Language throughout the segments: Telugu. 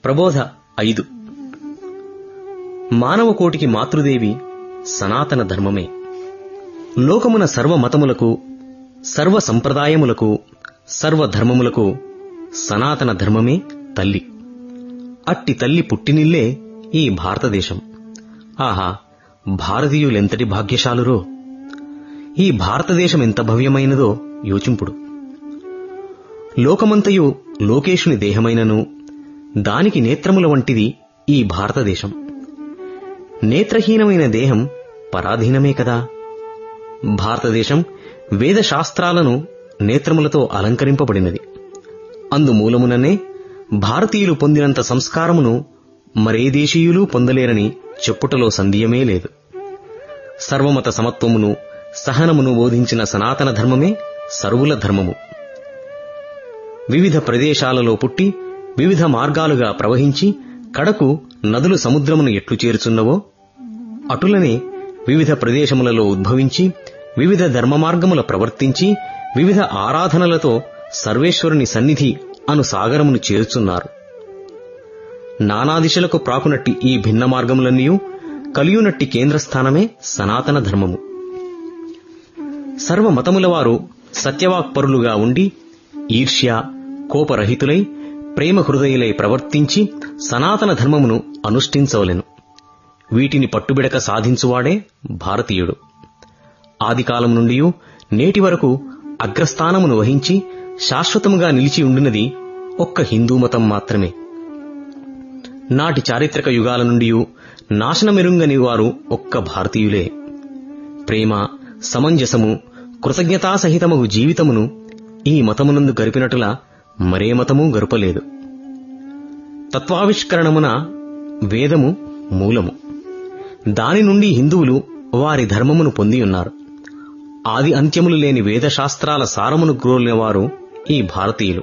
ప్రబోధ ఐదు మానవ కోటికి మాతృదేవి సనాతన ధర్మమే లోకమున సర్వ మతములకు సర్వ సంప్రదాయములకు సర్వ ధర్మములకు సనాతన ధర్మమే తల్లి అట్టి తల్లి పుట్టినిల్లే ఈ భారతదేశం ఆహా భారతీయులెంతటి భాగ్యశాలురో ఈ భారతదేశం ఎంత భవ్యమైనదో యోచింపుడు లోకమంతయు లోకేశుని దేహమైనను దానికి నేత్రముల వంటిది ఈ భారతదేశం నేత్రహీనమైన దేహం పరాధీనమే కదా భారతదేశం వేద శాస్త్రాలను నేత్రములతో అలంకరింపబడినది అందు మూలముననే భారతీయులు పొందినంత సంస్కారమును మరే దేశీయులు పొందలేరని చెప్పుటలో సందేహమే లేదు సర్వమత సమత్వమును సహనమును బోధించిన సనాతన ధర్మమే సర్వుల ధర్మము వివిధ ప్రదేశాలలో పుట్టి వివిధ మార్గాలుగా ప్రవహించి కడకు నదులు సముద్రమును ఎట్లు చేరుచున్నవో అటులనే వివిధ ప్రదేశములలో ఉద్భవించి వివిధ ధర్మ మార్గముల ప్రవర్తించి వివిధ ఆరాధనలతో సర్వేశ్వరుని సన్నిధి అను సాగరమును చేరుచున్నారు నానా దిశలకు ప్రాకునట్టి ఈ భిన్న మార్గములన్నీ కలియునట్టి కేంద్రస్థానమే సనాతన ధర్మము సర్వ మతముల వారు సత్యవాక్పరులుగా ఉండి ఈర్ష్య కోపరహితులై ప్రేమ హృదయులై ప్రవర్తించి సనాతన ధర్మమును అనుష్ఠించవలెను వీటిని పట్టుబిడక సాధించువాడే భారతీయుడు ఆదికాలం నుండి నేటి వరకు అగ్రస్థానమును వహించి శాశ్వతముగా నిలిచి ఉండినది ఒక్క హిందూ మతం మాత్రమే నాటి చారిత్రక యుగాల నుండి నాశనమెరుంగని వారు ఒక్క భారతీయులే ప్రేమ సమంజసము కృతజ్ఞతాసహితమగు జీవితమును ఈ మతమునందు గరిపినట్టులా మరే మతము గరుపలేదు తత్వావిష్కరణమున వేదము మూలము దాని నుండి హిందువులు వారి ధర్మమును పొందియున్నారు ఆది అంత్యములు లేని వేదశాస్త్రాల సారమును గ్రోలినవారు ఈ భారతీయులు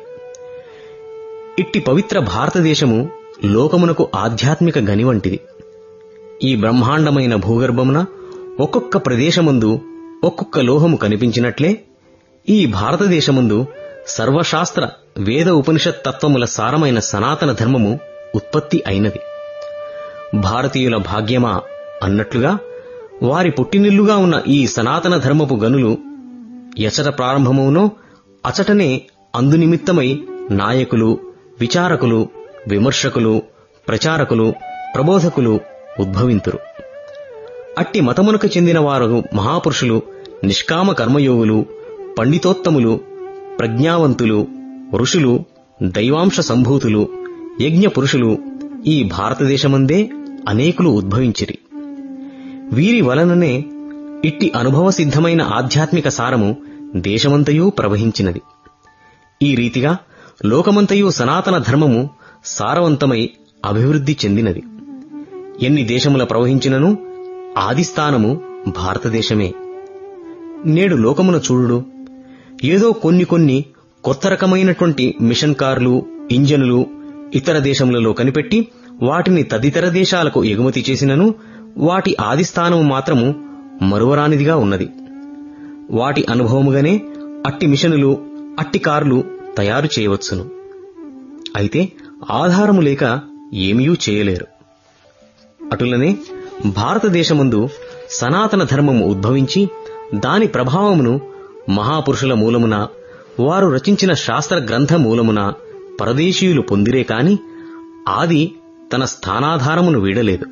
ఇట్టి పవిత్ర భారతదేశము లోకమునకు ఆధ్యాత్మిక గని వంటిది ఈ బ్రహ్మాండమైన భూగర్భమున ఒక్కొక్క ప్రదేశమందు ఒక్కొక్క లోహము కనిపించినట్లే ఈ భారతదేశమందు సర్వశాస్త్ర వేద ఉపనిషత్ తత్వముల సారమైన సనాతన ధర్మము ఉత్పత్తి అయినది భారతీయుల భాగ్యమా అన్నట్లుగా వారి పుట్టినిల్లుగా ఉన్న ఈ సనాతన ధర్మపు గనులు ఎచట ప్రారంభమవునో అచటనే అందునిమిత్తమై నాయకులు విచారకులు విమర్శకులు ప్రచారకులు ప్రబోధకులు ఉద్భవింతురు అట్టి మతమునకు చెందిన వారు మహాపురుషులు నిష్కామ కర్మయోగులు పండితోత్తములు ప్రజ్ఞావంతులు ఋషులు దైవాంశ సంభూతులు యజ్ఞ పురుషులు ఈ భారతదేశమందే అనేకులు ఉద్భవించిరి వీరి వలననే ఇట్టి అనుభవ సిద్ధమైన ఆధ్యాత్మిక సారము దేశమంతయూ ప్రవహించినది ఈ రీతిగా లోకమంతయూ సనాతన ధర్మము సారవంతమై అభివృద్ధి చెందినది ఎన్ని దేశముల ప్రవహించినను ఆదిస్థానము భారతదేశమే నేడు లోకమున చూడుడు ఏదో కొన్ని కొన్ని కొత్త రకమైనటువంటి మిషన్ కార్లు ఇంజనులు ఇతర దేశములలో కనిపెట్టి వాటిని తదితర దేశాలకు ఎగుమతి చేసినను వాటి ఆదిస్థానము మాత్రము మరువరానిదిగా ఉన్నది వాటి అనుభవముగానే అట్టి మిషనులు అట్టి కార్లు తయారు చేయవచ్చును అయితే ఆధారము లేక ఏమీయూ చేయలేరు అటులనే భారతదేశమందు సనాతన ధర్మము ఉద్భవించి దాని ప్రభావమును మహాపురుషుల మూలమున వారు రచించిన శాస్త్ర గ్రంథ మూలమున పరదేశీయులు పొందిరే కాని ఆది తన స్థానాధారమును వీడలేదు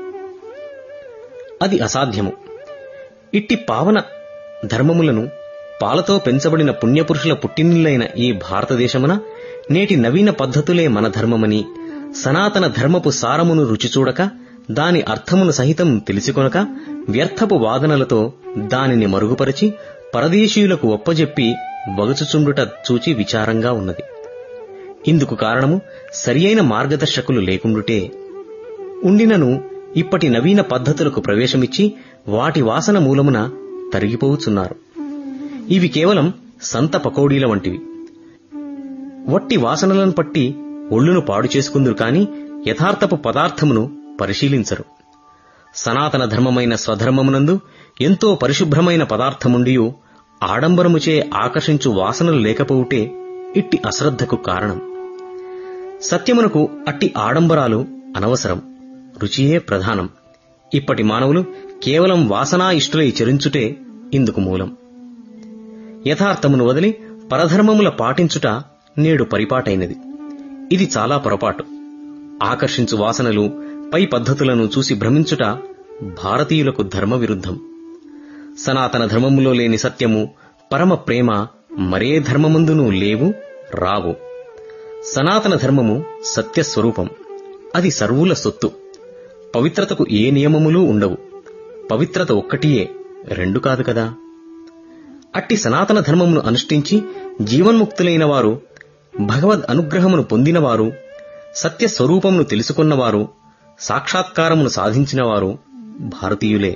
అది అసాధ్యము ఇట్టి పావన ధర్మములను పాలతో పెంచబడిన పుణ్యపురుషుల పుట్టినిల్లైన ఈ భారతదేశమున నేటి నవీన పద్ధతులే మన ధర్మమని సనాతన ధర్మపు సారమును రుచిచూడక దాని అర్థమును సహితం తెలిసికొనక వ్యర్థపు వాదనలతో దానిని మరుగుపరిచి పరదేశీయులకు ఒప్పజెప్పి వగచుచుండుట చూచి విచారంగా ఉన్నది ఇందుకు కారణము సరియైన మార్గదర్శకులు లేకుండుటే ఉండినను ఇప్పటి నవీన పద్ధతులకు ప్రవేశమిచ్చి వాటి వాసన మూలమున తరిగిపోవుచున్నారు ఇవి కేవలం సంత పకోడీల వంటివి వట్టి వాసనలను పట్టి ఒళ్ళును పాడు చేసుకుందురు కాని యథార్థపు పదార్థమును పరిశీలించరు సనాతన ధర్మమైన స్వధర్మమునందు ఎంతో పరిశుభ్రమైన పదార్థముండియు ఆడంబరముచే ఆకర్షించు వాసనలు లేకపోవుటే ఇట్టి అశ్రద్ధకు కారణం సత్యమునకు అట్టి ఆడంబరాలు అనవసరం రుచియే ప్రధానం ఇప్పటి మానవులు కేవలం వాసనా ఇష్టులై చరించుటే ఇందుకు మూలం యథార్థమును వదిలి పరధర్మముల పాటించుట నేడు పరిపాటైనది ఇది చాలా పొరపాటు ఆకర్షించు వాసనలు పై పద్ధతులను చూసి భ్రమించుట భారతీయులకు ధర్మ విరుద్ధం సనాతన ధర్మములో లేని సత్యము పరమ ప్రేమ మరే ధర్మమందునూ లేవు రావు సనాతన ధర్మము సత్యస్వరూపం అది సర్వుల సొత్తు పవిత్రతకు ఏ నియమములు ఉండవు పవిత్రత ఒక్కటియే రెండు కాదు కదా అట్టి సనాతన ధర్మమును అనుష్ఠించి జీవన్ముక్తులైన వారు భగవద్ అనుగ్రహమును పొందినవారు సత్య స్వరూపమును తెలుసుకున్నవారు సాక్షాత్కారమును సాధించినవారు భారతీయులే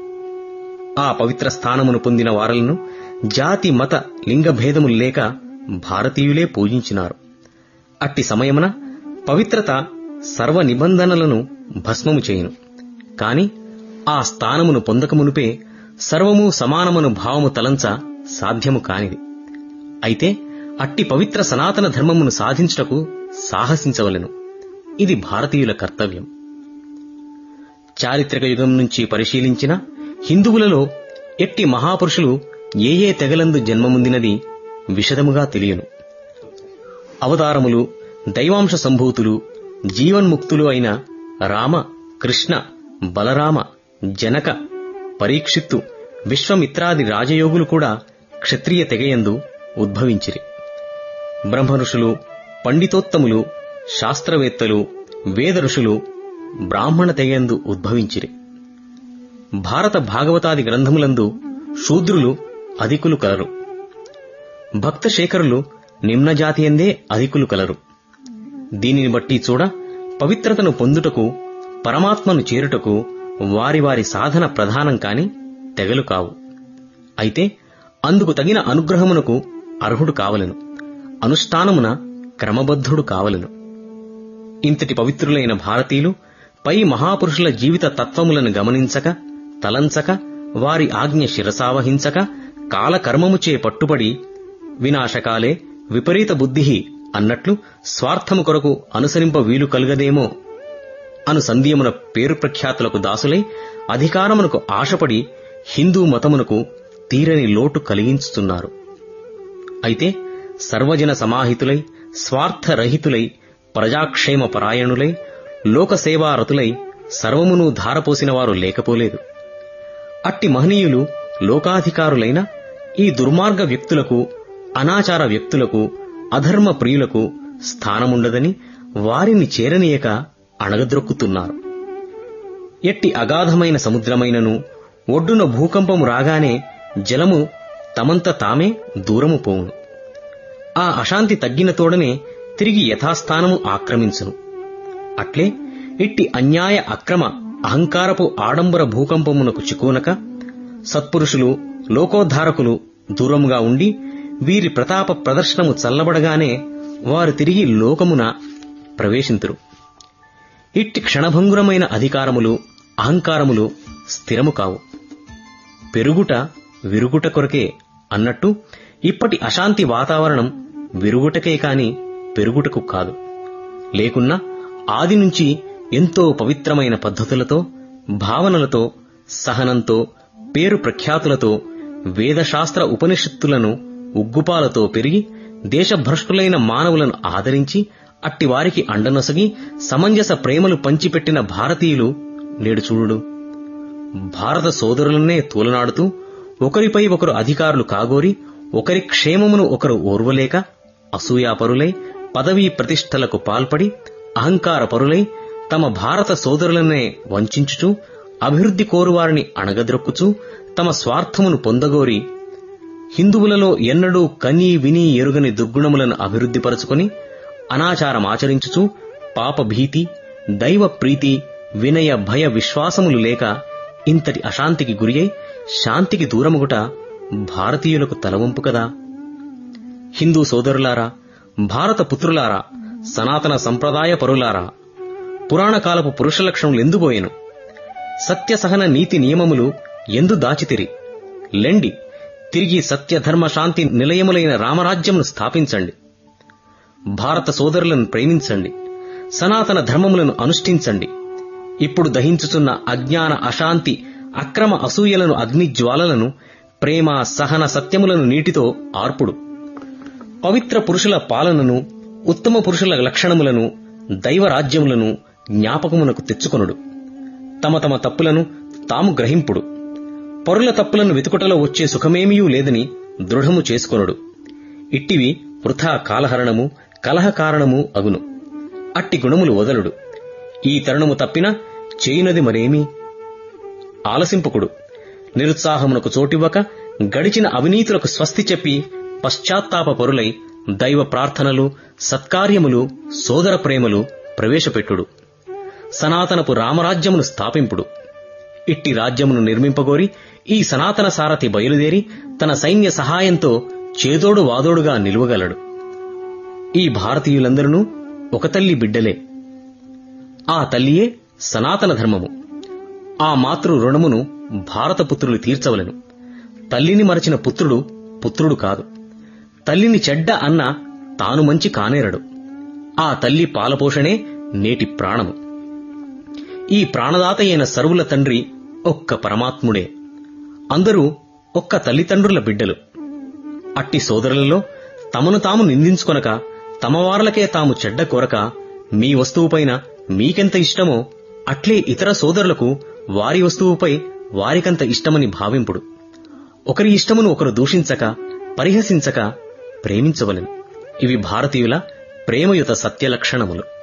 ఆ పవిత్ర స్థానమును పొందిన వారలను జాతి మత లింగ భేదములు లేక భారతీయులే పూజించినారు అట్టి సమయమున పవిత్రత సర్వ నిబంధనలను భస్మము చేయును కాని ఆ స్థానమును పొందకమునుపే సర్వము సమానమును భావము తలంచ సాధ్యము కానిది అయితే అట్టి పవిత్ర సనాతన ధర్మమును సాధించుటకు సాహసించవలెను ఇది భారతీయుల కర్తవ్యం చారిత్రక యుగం నుంచి పరిశీలించిన హిందువులలో ఎట్టి మహాపురుషులు ఏ ఏ తెగలందు జన్మముందినది విశదముగా తెలియను అవతారములు దైవాంశ సంభూతులు జీవన్ముక్తులు అయిన రామ కృష్ణ బలరామ జనక పరీక్షిత్తు విశ్వమిత్రాది రాజయోగులు కూడా క్షత్రియ తెగయందు ఉద్భవించిరి బ్రహ్మ ఋషులు పండితోత్తములు శాస్త్రవేత్తలు వేద ఋషులు బ్రాహ్మణ తెగయందు ఉద్భవించిరి భారత భాగవతాది గ్రంథములందు శూద్రులు అధికులు కలరు భక్త శేఖరులు నిమ్నజాతియందే అధికులు కలరు దీనిని బట్టి చూడ పవిత్రతను పొందుటకు పరమాత్మను చేరుటకు వారి వారి సాధన ప్రధానం కాని తెగలు కావు అయితే అందుకు తగిన అనుగ్రహమునకు అర్హుడు కావలెను అనుష్ఠానమున క్రమబద్ధుడు కావలెను ఇంతటి పవిత్రులైన భారతీయులు పై మహాపురుషుల జీవిత తత్వములను గమనించక తలంచక వారి ఆజ్ఞ శిరసావహించక కాలకర్మముచే పట్టుబడి వినాశకాలే విపరీత బుద్ధి అన్నట్లు స్వార్థము కొరకు అనుసరింప వీలు కలుగదేమో అను సంధ్యమున పేరు ప్రఖ్యాతులకు దాసులై అధికారమునకు ఆశపడి హిందూ మతమునకు తీరని లోటు కలిగించుతున్నారు అయితే సర్వజన సమాహితులై స్వార్థరహితులై ప్రజాక్షేమ పరాయణులై లోకసేవారతులై సర్వమును ధారపోసిన వారు లేకపోలేదు అట్టి మహనీయులు లోకాధికారులైన ఈ దుర్మార్గ వ్యక్తులకు అనాచార వ్యక్తులకు అధర్మ ప్రియులకు స్థానముండదని వారిని చేరనీయక అణగద్రొక్కుతున్నారు ఎట్టి అగాధమైన సముద్రమైనను ఒడ్డున భూకంపము రాగానే జలము తమంత తామే దూరము పోవును ఆ అశాంతి తగ్గిన తోడనే తిరిగి యథాస్థానము ఆక్రమించును అట్లే ఇట్టి అన్యాయ అక్రమ అహంకారపు ఆడంబర భూకంపమునకు చికోనక సత్పురుషులు లోకోద్ధారకులు దూరముగా ఉండి వీరి ప్రతాప ప్రదర్శనము చల్లబడగానే వారు తిరిగి లోకమున ప్రవేశింతురు ఇట్టి క్షణభంగురమైన అధికారములు అహంకారములు స్థిరము కావు పెరుగుట విరుగుట కొరకే అన్నట్టు ఇప్పటి అశాంతి వాతావరణం విరుగుటకే కాని పెరుగుటకు కాదు లేకున్నా ఆది నుంచి ఎంతో పవిత్రమైన పద్ధతులతో భావనలతో సహనంతో పేరు ప్రఖ్యాతులతో వేదశాస్త్ర ఉపనిషత్తులను ఉగ్గుపాలతో పెరిగి దేశభ్రష్టులైన మానవులను ఆదరించి అట్టివారికి అండనొసగి సమంజస ప్రేమలు పంచిపెట్టిన భారతీయులు నేడు చూడు భారత సోదరులనే తూలనాడుతూ ఒకరిపై ఒకరు అధికారులు కాగోరి ఒకరి క్షేమమును ఒకరు ఓర్వలేక అసూయాపరులై పదవీ ప్రతిష్టలకు పాల్పడి అహంకారపరులై తమ భారత సోదరులనే వంచుచూ అభివృద్ధి కోరువారిని అణగద్రొక్కుచూ తమ స్వార్థమును పొందగోరి హిందువులలో ఎన్నడూ కనీ విని ఎరుగని దుర్గుణములను అభివృద్ధిపరచుకొని అనాచారమాచరించుచూ పాపభీతి దైవ ప్రీతి వినయ భయ విశ్వాసములు లేక ఇంతటి అశాంతికి గురియై శాంతికి దూరముగుట భారతీయులకు తలవంపు కదా హిందూ సోదరులారా భారత పుత్రులారా సనాతన సంప్రదాయ పరులారా పురాణకాలపు పురుష లక్షణములు ఎందుబోయెను సత్యసహన నీతి నియమములు ఎందు దాచితిరి లెండి తిరిగి సత్యధర్మ శాంతి నిలయములైన రామరాజ్యమును స్థాపించండి భారత సోదరులను ప్రేమించండి సనాతన ధర్మములను అనుష్ఠించండి ఇప్పుడు దహించుచున్న అజ్ఞాన అశాంతి అక్రమ అసూయలను అగ్నిజ్వాలలను ప్రేమ సహన సత్యములను నీటితో ఆర్పుడు పవిత్ర పురుషుల పాలనను ఉత్తమ పురుషుల లక్షణములను దైవరాజ్యములను జ్ఞాపకమునకు తెచ్చుకొనుడు తమ తమ తప్పులను తాము గ్రహింపుడు పరుల తప్పులను వెతుకుటలో వచ్చే సుఖమేమీయూ లేదని దృఢము చేసుకొనుడు ఇట్టివి వృథా కాలహరణము కలహ కారణము అగును అట్టి గుణములు వదలుడు ఈ తరుణము తప్పిన చేయునది మరేమీ ఆలసింపుకుడు నిరుత్సాహమునకు చోటివ్వక గడిచిన అవినీతులకు స్వస్తి చెప్పి పశ్చాత్తాప పరులై దైవ ప్రార్థనలు సత్కార్యములు సోదర ప్రేమలు ప్రవేశపెట్టుడు సనాతనపు రామరాజ్యమును స్థాపింపుడు ఇట్టి రాజ్యమును నిర్మింపగోరి ఈ సనాతన సారథి బయలుదేరి తన సైన్య సహాయంతో చేదోడు వాదోడుగా నిలువగలడు ఈ భారతీయులందరూ ఒక తల్లి బిడ్డలే ఆ తల్లియే సనాతన ధర్మము ఆ మాతృ రుణమును భారతపుత్రులు తీర్చవలెను తల్లిని మరచిన పుత్రుడు పుత్రుడు కాదు తల్లిని చెడ్డ అన్న తాను మంచి కానేరడు ఆ తల్లి పాలపోషణే నేటి ప్రాణము ఈ ప్రాణదాత అయిన సరువుల తండ్రి ఒక్క పరమాత్ముడే అందరూ ఒక్క తల్లిదండ్రుల బిడ్డలు అట్టి సోదరులలో తమను తాము నిందించుకొనక తమవార్లకే తాము చెడ్డ కోరక మీ వస్తువుపైన మీకెంత ఇష్టమో అట్లే ఇతర సోదరులకు వారి వస్తువుపై వారికంత ఇష్టమని భావింపుడు ఒకరి ఇష్టమును ఒకరు దూషించక పరిహసించక ప్రేమించవలెను ఇవి భారతీయుల ప్రేమయుత సత్యలక్షణములు